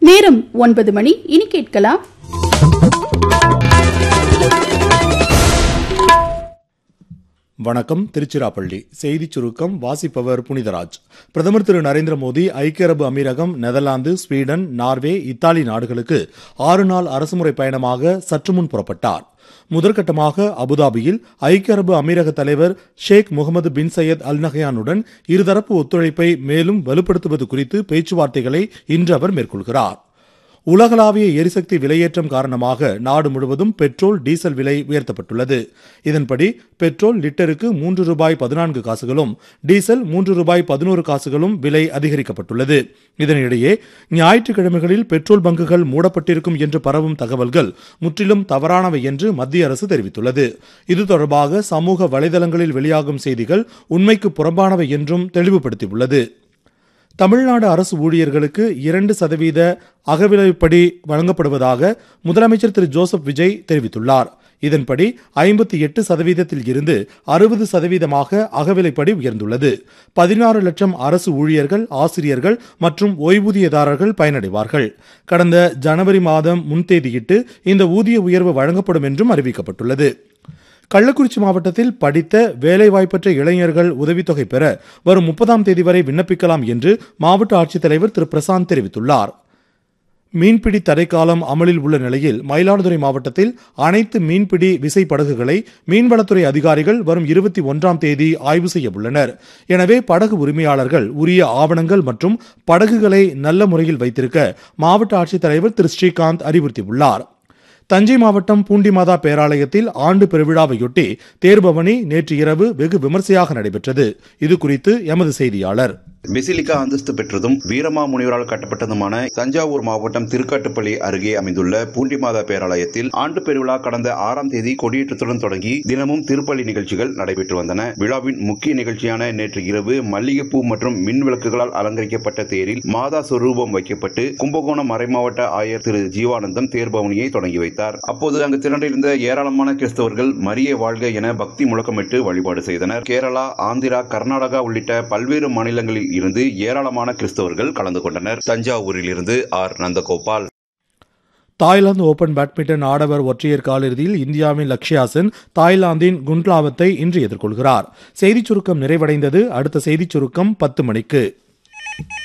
நேரம் ஒன்பது மணி இனி கேட்கலாம் வணக்கம் திருச்சிராப்பள்ளி செய்திச் சுருக்கம் வாசிப்பவர் புனிதராஜ் பிரதமர் திரு நரேந்திர மோடி ஐக்கிய அரபு அமீரகம் நெதர்லாந்து ஸ்வீடன் நார்வே இத்தாலி நாடுகளுக்கு ஆறு நாள் அரசுமுறை பயணமாக சற்று முன் புறப்பட்டார் முதற்கட்டமாக அபுதாபியில் ஐக்கிய அரபு அமீரக தலைவர் ஷேக் முகமது பின் சையத் அல் நஹயானுடன் இருதரப்பு ஒத்துழைப்பை மேலும் வலுப்படுத்துவது குறித்து பேச்சுவார்த்தைகளை இன்று அவர் மேற்கொள்கிறார் உலகளாவிய எரிசக்தி விலையேற்றம் காரணமாக நாடு முழுவதும் பெட்ரோல் டீசல் விலை உயர்த்தப்பட்டுள்ளது இதன்படி பெட்ரோல் லிட்டருக்கு மூன்று ரூபாய் பதினான்கு காசுகளும் டீசல் மூன்று ரூபாய் பதினோரு காசுகளும் விலை அதிகரிக்கப்பட்டுள்ளது இதனிடையே ஞாயிற்றுக்கிழமைகளில் பெட்ரோல் பங்குகள் மூடப்பட்டிருக்கும் என்று பரவும் தகவல்கள் முற்றிலும் தவறானவை என்று மத்திய அரசு தெரிவித்துள்ளது இது தொடர்பாக சமூக வலைதளங்களில் வெளியாகும் செய்திகள் உண்மைக்கு புறம்பானவை என்றும் தெளிவுபடுத்தியுள்ளது தமிழ்நாடு அரசு ஊழியர்களுக்கு இரண்டு சதவீத அகவிலைப்படி வழங்கப்படுவதாக முதலமைச்சர் திரு ஜோசப் விஜய் தெரிவித்துள்ளார் இதன்படி ஐம்பத்தி எட்டு சதவீதத்தில் இருந்து அறுபது சதவீதமாக அகவிலைப்படி உயர்ந்துள்ளது பதினாறு லட்சம் அரசு ஊழியர்கள் ஆசிரியர்கள் மற்றும் ஓய்வூதியதாரர்கள் பயனடைவார்கள் கடந்த ஜனவரி மாதம் முன்தேதியிட்டு இந்த ஊதிய உயர்வு வழங்கப்படும் என்றும் அறிவிக்கப்பட்டுள்ளது கள்ளக்குறிச்சி மாவட்டத்தில் படித்த வேலைவாய்ப்பற்ற இளைஞர்கள் உதவித்தொகை பெற வரும் முப்பதாம் தேதி வரை விண்ணப்பிக்கலாம் என்று மாவட்ட ஆட்சித்தலைவர் திரு பிரசாந்த் தெரிவித்துள்ளார் மீன்பிடி தடைக்காலம் அமலில் உள்ள நிலையில் மயிலாடுதுறை மாவட்டத்தில் அனைத்து மீன்பிடி விசை படகுகளை மீன்வளத்துறை அதிகாரிகள் வரும் இருபத்தி ஒன்றாம் தேதி ஆய்வு செய்ய உள்ளனர் எனவே படகு உரிமையாளர்கள் உரிய ஆவணங்கள் மற்றும் படகுகளை நல்ல முறையில் வைத்திருக்க மாவட்ட ஆட்சித்தலைவர் திரு ஸ்ரீகாந்த் அறிவுறுத்தியுள்ளார் தஞ்சை மாவட்டம் பூண்டிமாதா பேராலயத்தில் ஆண்டு பெருவிழாவையொட்டி தேர்பவனி நேற்று இரவு வெகு விமர்சையாக நடைபெற்றது இது குறித்து எமது செய்தியாளர் பெசிலிக்கா அந்தஸ்து பெற்றதும் வீரமா முனிவரால் கட்டப்பட்டதுமான தஞ்சாவூர் மாவட்டம் திருக்காட்டுப்பள்ளி அருகே அமைந்துள்ள பூண்டிமாதா பேராலயத்தில் ஆண்டு பெருவிழா கடந்த ஆறாம் தேதி கொடியேற்றத்துடன் தொடங்கி தினமும் திருப்பலி நிகழ்ச்சிகள் நடைபெற்று வந்தன விழாவின் முக்கிய நிகழ்ச்சியான நேற்று இரவு மல்லிகைப்பூ மற்றும் மின் விளக்குகளால் அலங்கரிக்கப்பட்ட தேரில் மாதா சொரூபம் வைக்கப்பட்டு கும்பகோணம் மறைமாவட்ட ஆயர் திரு ஜீவானந்தம் தேர்பவனியை தொடங்கி வைத்தார் அப்போது அங்கு திரண்டிருந்த ஏராளமான கிறிஸ்தவர்கள் மரிய வாழ்க என பக்தி முழக்கமிட்டு வழிபாடு செய்தனர் கேரளா ஆந்திரா கர்நாடகா உள்ளிட்ட பல்வேறு மாநிலங்களில் இருந்து ஏராளமான கிறிஸ்தவர்கள் கலந்து கொண்டனர் தஞ்சாவூரில் இருந்து R Nandagopal Thailand open badminton ஆடவர் ஒற்றையர் காலிறுதியில் இந்தியாவின் லக்ஷ்யா சென் தாய்லாந்தின் குண்ட்லாவத்தை இன்று எதிர்கொள்கிறார் செய்திச் சுருக்கம் நிறைவடைந்தது அடுத்த செய்திச் சுருக்கம் பத்து மணிக்கு